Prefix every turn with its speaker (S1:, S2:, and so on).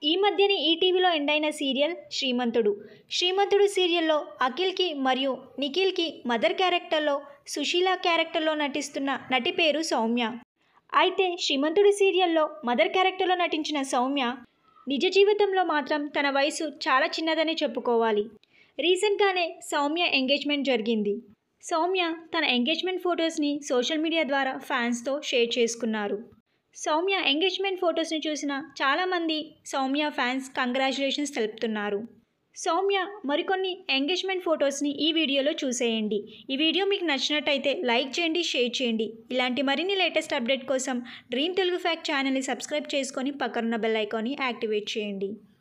S1: ఈ మధ్యనే ఈటీవీలో ఎండైన సీరియల్ శ్రీమంతుడు శ్రీమంతుడు సీరియల్లో అఖిల్కి మరియు నిఖిల్కి మదర్ క్యారెక్టర్లో సుశీల క్యారెక్టర్లో నటిస్తున్న నటి పేరు సౌమ్య అయితే శ్రీమంతుడు సీరియల్లో మదర్ క్యారెక్టర్లో నటించిన సౌమ్య నిజ జీవితంలో మాత్రం తన వయసు చాలా చిన్నదని చెప్పుకోవాలి రీసెంట్గానే సౌమ్య ఎంగేజ్మెంట్ జరిగింది సౌమ్య తన ఎంగేజ్మెంట్ ఫొటోస్ని సోషల్ మీడియా ద్వారా ఫ్యాన్స్తో షేర్ చేసుకున్నారు సౌమ్య ఎంగేజ్మెంట్ ఫొటోస్ని చూసిన చాలామంది సౌమ్య ఫ్యాన్స్ కంగ్రాచులేషన్స్ తెలుపుతున్నారు సౌమ్య మరికొన్ని ఎంగేజ్మెంట్ ఫొటోస్ని ఈ వీడియోలో చూసేయండి ఈ వీడియో మీకు నచ్చినట్టయితే లైక్ చేయండి షేర్ చేయండి ఇలాంటి మరిన్ని లేటెస్ట్ అప్డేట్ కోసం డ్రీమ్ తెలుగు ఫ్యాక్ట్ ఛానల్ని సబ్స్క్రైబ్ చేసుకొని పక్కనున్న బెల్ ఐకాన్ని యాక్టివేట్ చేయండి